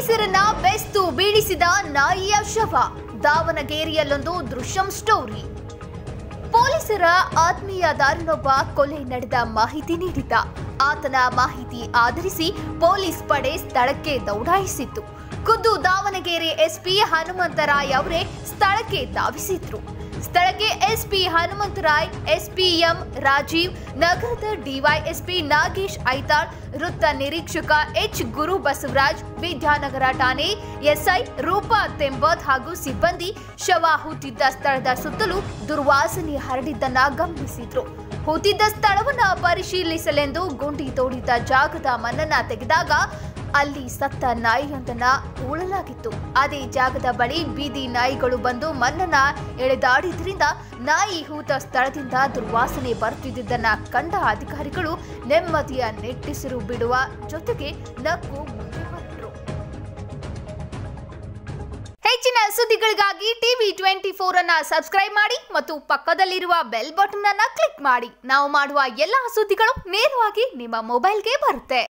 ಪೊಲೀಸರನ್ನ ಬೆಸ್ತು ಬೀಳಿಸಿದ ನಾಯಿಯ ಶವ ದಾವಣಗೆರೆಯಲ್ಲೊಂದು ದೃಶ್ಯಂ ಸ್ಟೋರಿ ಪೊಲೀಸರ ಆತ್ಮೀಯ ದಾರುನೊಬ್ಬ ಕೊಲೆ ನಡೆದ ಮಾಹಿತಿ ನೀಡಿದ್ದ ಆತನ ಮಾಹಿತಿ ಆಧರಿಸಿ ಪೊಲೀಸ್ ಪಡೆ ಸ್ಥಳಕ್ಕೆ ದೌಡಾಯಿಸಿತ್ತು ಖುದ್ದು ದಾವಣಗೆರೆ ಎಸ್ಪಿ ಹನುಮಂತರಾಯ್ ಅವರೇ ಸ್ಥಳಕ್ಕೆ ಧಾವಿಸಿದ್ರು ಸ್ಥಳಕ್ಕೆ ಎಸ್ಪಿ ಹನುಮಂತರಾಯ್ ಎಸ್ಪಿಎಂ ರಾಜೀವ್ ನಗರದ ಡಿವೈಎಸ್ಪಿ ನಾಗೇಶ್ ಐತಾಳ್ ವೃತ್ತ ನಿರೀಕ್ಷಕ ಎಚ್ ಗುರು ಬಸವರಾಜ್ ವಿದ್ಯಾನಗರ ಠಾಣೆ ಎಸ್ಐ ರೂಪಾ ತೆಂಬದ್ ಹಾಗೂ ಸಿಬ್ಬಂದಿ ಶವ ಹೂತಿದ್ದ ಸ್ಥಳದ ಸುತ್ತಲೂ ದುರ್ವಾಸನೆ ಹರಡಿದ್ದನ್ನ ಗಮನಿಸಿದ್ರು ಹೂತಿದ್ದ ಸ್ಥಳವನ್ನ ಪರಿಶೀಲಿಸಲೆಂದು ಗುಂಡಿ ತೋಡಿದ್ದ ಜಾಗದ ಮಣ್ಣನ್ನ ತೆಗೆದಾಗ ಅಲ್ಲಿ ಸತ್ತ ನಾಯಿಯೊಂದನ್ನ ಉಳಲಾಗಿತ್ತು ಅದೇ ಜಾಗದ ಬಳಿ ಬೀದಿ ನಾಯಿಗಳು ಬಂದು ಮಣ್ಣನ್ನ ಎಳೆದಾಡಿದ್ರಿಂದ ನಾಯಿ ಹೂತ ಸ್ಥಳದಿಂದ ದುರ್ವಾಸನೆ ಬರುತ್ತಿದ್ದನ್ನ ಕಂಡ ಅಧಿಕಾರಿಗಳು ನೆಮ್ಮದಿಯ ನಿಟ್ಟುಸಿರು ಬಿಡುವ ಜೊತೆಗೆ ನಕ್ಕು ಮುಂದೆ ಹೊರಟರು ಹೆಚ್ಚಿನ ಸುದ್ದಿಗಳಿಗಾಗಿ ಟಿವಿ ಟ್ವೆಂಟಿ ಫೋರ್ ಅನ್ನ ಸಬ್ಸ್ಕ್ರೈಬ್ ಮಾಡಿ ಮತ್ತು ಪಕ್ಕದಲ್ಲಿರುವ ಬೆಲ್ ಬಟನ್ ಅನ್ನ ಕ್ಲಿಕ್ ಮಾಡಿ ನಾವು ಮಾಡುವ ಎಲ್ಲಾ ಸುದ್ದಿಗಳು ನೇರವಾಗಿ ನಿಮ್ಮ ಮೊಬೈಲ್ಗೆ ಬರುತ್ತೆ